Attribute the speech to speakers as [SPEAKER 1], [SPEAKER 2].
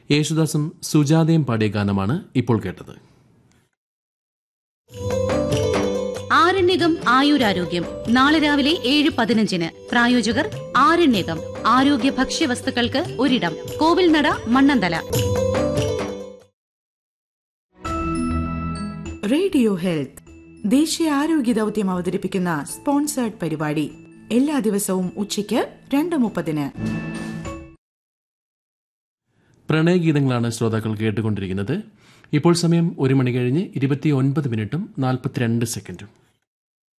[SPEAKER 1] യേശുദാസും സുജാതയും പാടിയ ഗാനമാണ് ഇപ്പോൾ കേട്ടത്
[SPEAKER 2] ആരണ്യകം ആയുരാരോഗ്യം നാളെ രാവിലെ ഏഴ് പതിനഞ്ചിന് പ്രായോജകർ ആരണ്യകം ആരോഗ്യ ഭക്ഷ്യവസ്തുക്കൾക്ക് ഒരിടം കോവിൽനട മണ്ണന്തല
[SPEAKER 3] റേഡിയോ ഹെൽത്ത് ദേശീയ ആരോഗ്യ ദൗത്യം അവതരിപ്പിക്കുന്ന സ്പോൺസേർഡ് പരിപാടി എല്ലാ ദിവസവും ഉച്ചയ്ക്ക് രണ്ട് മുപ്പതിന്
[SPEAKER 1] പ്രണയഗീതങ്ങളാണ് ശ്രോതാക്കൾ കേട്ടുകൊണ്ടിരിക്കുന്നത് ഇപ്പോൾ സമയം ഒരു മണി കഴിഞ്ഞ് ഇരുപത്തി ഒൻപത് മിനിറ്റും നാൽപ്പത്തിരണ്ട് സെക്കൻഡും